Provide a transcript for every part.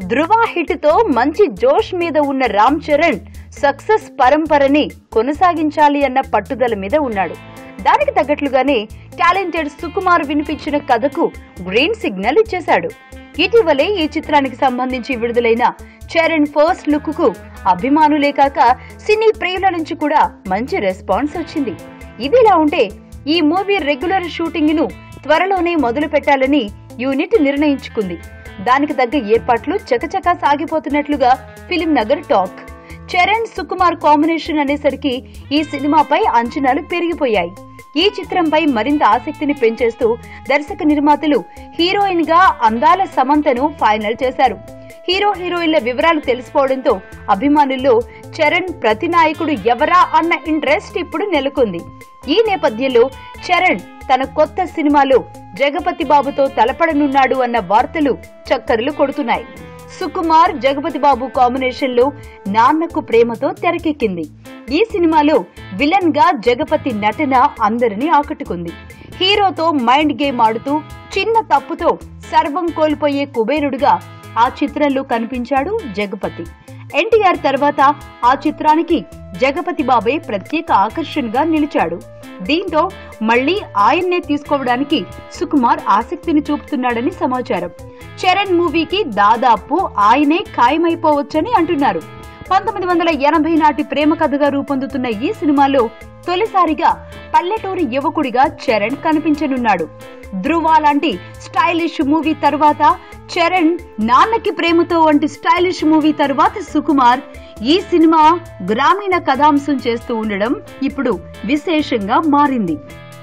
ధృవ hit తో మంచి జోష్ మీద ఉన్న రామ్ చరణ్ సక్సెస్ పరంపరని కొనసాగించాలి అన్న పట్టుదల మీద ఉన్నాడు దానికి తగ్గట్లుగానే టాలెంటెడ్ సుకుమార్ వినిపించిన కథకు గ్రీన్ సిగ్నల్ ఇచ్చేశాడు ఇటీవలే ఈ చిత్రానికి సంబంధించి విడుదలైన చరణ్ ఫస్ట్ లుక్ కు అభిమానులే కాక సినీ ప్రియుల నుంచి కూడా మంచి రెస్పాన్స్ వచ్చింది ఇదిలా ఉంటే ఈ మూవీ రెగ్యులర్ షూటింగ్ ను త్వరలోనే మొదలు పెట్టాలని యూనిట్ నిర్ణయించుకుంది దానికి తగ్గ ఏర్పాట్లు చకచకా సాగిపోతున్నట్లుగా ఫిలిం నగర్ టాక్ చరణ్ సుకుమార్ కాంబినేషన్ అనేసరికి ఈ సినిమాపై అంచనాలు పెరిగిపోయాయి ఈ చిత్రంపై మరింత ఆసక్తిని పెంచేస్తూ దర్శక నిర్మాతలు హీరోయిన్ గా అందాల సమంతను ఫైనల్ చేశారు హీరో హీరోయిన్ల వివరాలు తెలిసిపోవడంతో అభిమానుల్లో చరణ్ ప్రతి నాయకుడు ఎవరా అన్న ఇంట్రెస్ట్ ఇప్పుడు నెలకొంది ఈ నేపథ్యంలో చరణ్ తన కొత్త సినిమాలో జగపతి బాబుతో తలపడనున్నాడు అన్న వార్తలు చక్కర్లు కొడుతున్నాయి సుకుమార్ జగపతి బాబు కాంబినేషన్ లో నాన్నకు ప్రేమతో తెరకెక్కింది ఈ సినిమాలో విలన్ గా జగపతి నటన అందరినీ ఆకట్టుకుంది హీరోతో మైండ్ గేమ్ ఆడుతూ చిన్న తప్పుతో సర్వం కోల్పోయే కుబేరుడుగా ఆ చిత్రంలో కనిపించాడు జగపతి ఎన్టీఆర్ తర్వాత ఆ చిత్రానికి జగపతి బాబే ప్రత్యేక ఆకర్షణగా నిలిచాడు దీంతో మళ్లీ ఆయన్నే తీసుకోవడానికి సుకుమార్ ఆసక్తిని చూపుతున్నాడని సమాచారం చరణ్ మూవీకి దాదాపు ఆయనే ఖాయమైపోవచ్చని అంటున్నారు పంతొమ్మిది వందల ఎనభై నాటి ప్రేమ కథగా రూపొందుతున్న ఈ సినిమాలో తొలిసారిగా పల్లెటూరి యువకుడిగా చరణ్ కనిపించనున్నాడు ధృవ లాంటి స్టైలిష్ మూవీ తర్వాత చరణ్ నాన్నకి ప్రేమతో వంటి స్టైలిష్ మూవీ తర్వాత సుకుమార్ ఈ సినిమా గ్రామీణ కథాంశం చేస్తూ ఉండడం ఇప్పుడు విశేషంగా మారింది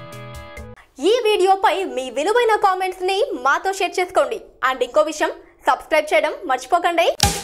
ఈ వీడియోపై మీ విలువైన కామెంట్స్ ని మాతో షేర్ చేసుకోండి అండ్ ఇంకో విషయం సబ్స్క్రైబ్ చేయడం మర్చిపోకండి